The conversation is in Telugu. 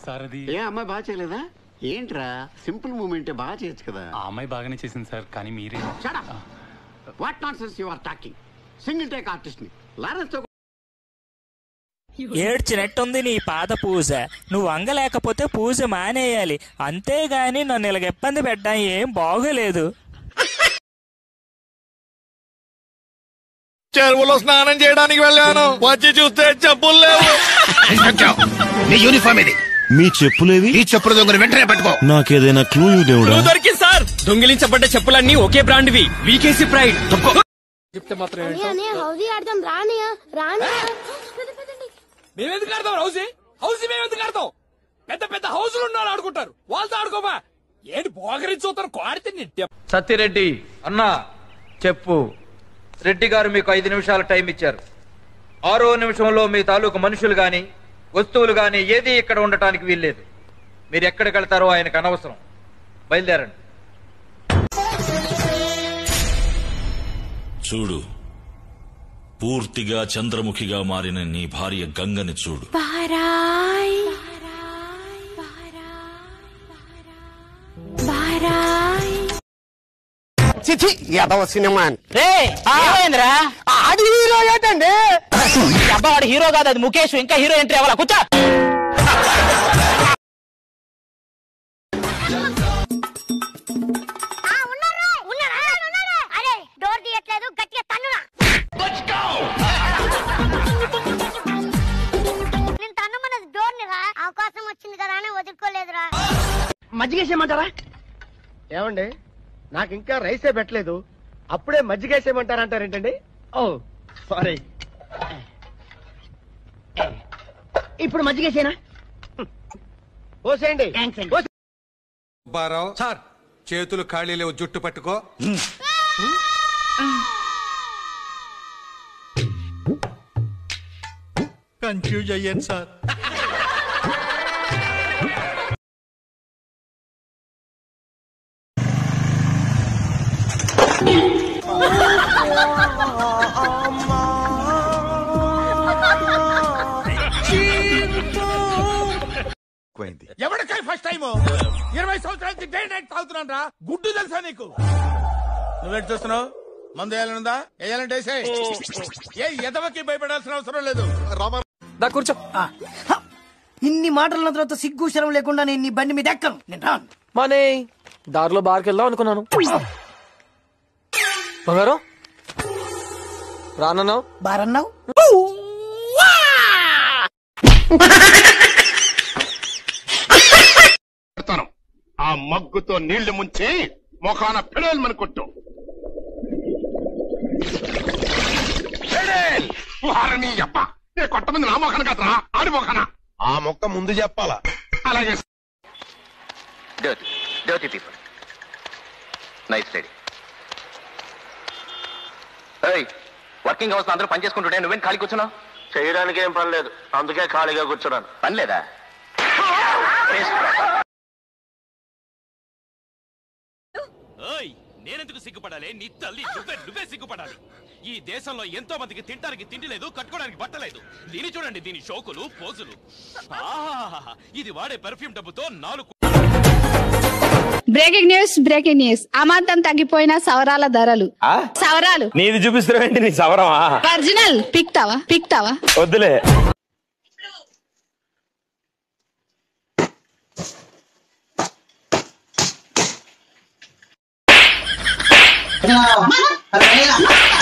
సార్ అది ఏ అమ్మాయి బాగా చేయలేదా ఏంట్రా సింపుల్ మూమెంట్ బాగా చేయొచ్చు కదా ఆ అమ్మాయి బాగానే చేసింది సార్ కానీ మీరే what nonsense you are talking single take artist ని లారెన్స్ తో ఏడ్చినట్టుంది నీ పాద పూజ నువ్వు వంగలేకపోతే పూజ మానేయాలి అంతేగాని నన్ను ఇలాగ ఇబ్బంది పెట్టడం ఏం బాగోలేదు చెరువులో స్నానం చేయడానికి వెళ్ళాను వచ్చి చూస్తే చెప్పులు లేవు నీ యూనిఫామ్ ఇది మీ చెప్పులేవి ఈ చెప్పులు దొంగలు వెంటనే పట్టుకో నాకేదైనా క్లూ దేవుడా దొరికింది సార్ దొంగిలించబడ్డ చెప్పులన్నీ ఒకే బ్రాండ్వి వీకేసీ ప్రైడ్ చెప్తే మాత్రం హౌదీ ఆడదాం రానియ రానియ మేమెందుకు ఆడతాం హౌస్ హౌస్ మేమెందుకు ఆడతాం పెద్ద పెద్ద హౌసులు ఉన్నారు ఆడుకుంటారు వాళ్ళతో ఆడుకోమా ఏంటి బోగరించి చూస్తారు కోడితే నిత్యం సత్యరెడ్డి అన్నా చెప్పు రెడ్డి గారు మీకు ఐదు నిమిషాల టైం ఇచ్చారు ఆరో నిమిషంలో మీ తాలూకు మనుషులు గాని వస్తువులు గాని ఏది ఇక్కడ ఉండటానికి వీల్లేదు మీరు ఎక్కడికి వెళ్తారో ఆయనకు అనవసరం బయలుదేరండి చూడు పూర్తిగా చంద్రముఖిగా మారిన నీ భార్య గంగని చూడు బారాయ్ బారాయ్ చిచి యాదవ సినిమా రే ఏమైందిరా ఆడి హీరో ఏంటండి అబ్బావాడు హీరో కాదు అది ముఖేష్ ఇంకా హీరో ఎంట్రీ అవ్వాలా కూర్చో అరే డోర్ తీయట్లేదు గట్టిగా తన్నురా నేను తన్నుమన్నది డోర్ రా అవకాశం వచ్చింది కదా అని వదులుకోలేదురా మజ్జిగేసేయమంటారా ఏమండి నాకు ఇంకా రైసే పెట్టలేదు అప్పుడే మజ్జిగేసేయమంటారంటారేంటండి ఓ సారీ ఇప్పుడు మజ్జిగేసేనా పోసేయండి పోసే- బారావు సార్ చేతులు ఖాళీ లేవు జుట్టు పట్టుకో కన్ఫ్యూజ్ అయ్యాను సార్ ఎవరికై ఫస్ట్ టైం ఇరవై సంవత్సరాల నుంచి డే నైట్ తాగుతున్నాను రా గుడ్డు తెలుసా నీకు నువ్వేంటి చూస్తున్నావు మందు వేయాలనుందా వేయాలంటే వేసేయ్. ఏ ఎదవకి భయపడాల్సిన అవసరం లేదు దా కూర్చో ఇన్ని మాటల తర్వాత సిగ్గు శరం లేకుండా నేను నీ బండి మీద ఎక్కను నేను రాను మనే దారిలో బార్కి వెళ్దాం అనుకున్నాను బంగారం రానన్నావు బారన్నావు పెడతాను ఆ మగ్గుతో నీళ్లు ముంచి మొఖాన పెడేలు కొట్టు పెడేల్! వారిని అబ్బ నీ కొట్టమంది నా మొఖాన కదరా ఆడి మొఖాన ఆ మొక్క ముందు చెప్పాలా అలాగే dirty dirty people nice study working hours అందరూ పని చేసుకుంటుంటే నువ్వేం ఖాళీ కూర్చున్నావు చేయడానికి ఏం పని లేదు అందుకే ఖాళీగా కూర్చున్నాను పని లేదా నేనెందుకు సిగ్గుపడాలి నీ తల్లి నువ్వే నువ్వే సిగ్గుపడాలి ఈ దేశంలో ఎంతో మందికి తినడానికి తిండి లేదు కట్టుకోవడానికి బట్ట లేదు దీని చూడండి దీని షోకులు పోజులు ఆహాహాహా. ఇది వాడే పెర్ఫ్యూమ్ డబ్బుతో నాలుగు బ్రేకింగ్ న్యూస్ బ్రేకింగ్ న్యూస్ అమాంతం తగ్గిపోయిన సవరాల ధరలు సవరాలు నీది చూపిస్తున్నావేంటి నీ సవరమా ఒరిజినల్ పిక్తావా పిక్తావా వద్దులే అరే